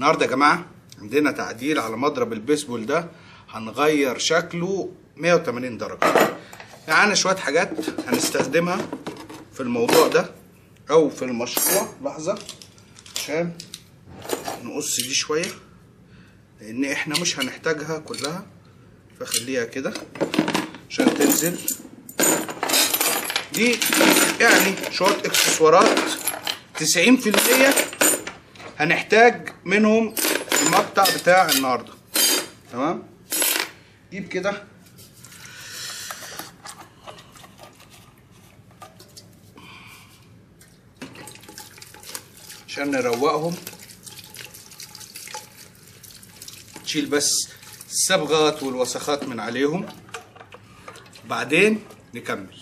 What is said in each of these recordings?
النهارده يا جماعه عندنا تعديل على مضرب البيسبول ده هنغير شكله 180 درجه معانا شويه حاجات هنستخدمها في الموضوع ده او في المشروع لحظه عشان نقص دي شويه لان احنا مش هنحتاجها كلها فخليها كده عشان تنزل دي يعني شويه اكسسوارات 90% هنحتاج منهم المقطع بتاع النهارده تمام جيب كده عشان نروقهم تشيل بس الصبغات والوسخات من عليهم بعدين نكمل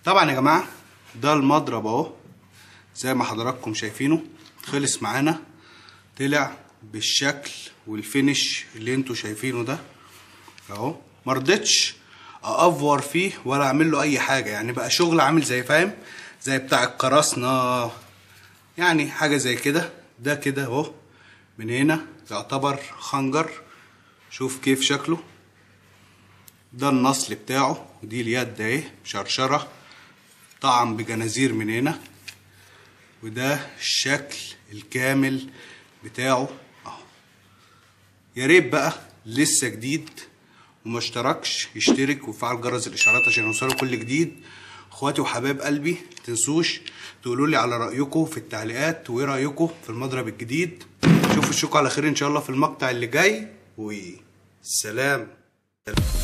طبعا يا جماعه ده المضرب اهو زي ما حضراتكم شايفينه خلص معانا طلع بالشكل والفينش اللي انتوا شايفينه ده اهو مرضتش اافور فيه ولا اعمل له اي حاجه يعني بقى شغل عامل زي فاهم زي بتاع القراصنه يعني حاجه زي كده ده كده اهو من هنا يعتبر خنجر شوف كيف شكله ده النصل بتاعه ودي اليد اهي شرشره طعم بجنازير من هنا وده الشكل الكامل بتاعه اهو يا ريت بقى لسه جديد وما اشتركش يشترك ويفعل جرس الاشعارات عشان يوصله كل جديد اخواتي وحبايب قلبي تنسوش تقولوا لي على رايكم في التعليقات وايه رايكم في المضرب الجديد شوفوا اشوفكم على خير ان شاء الله في المقطع اللي جاي وسلام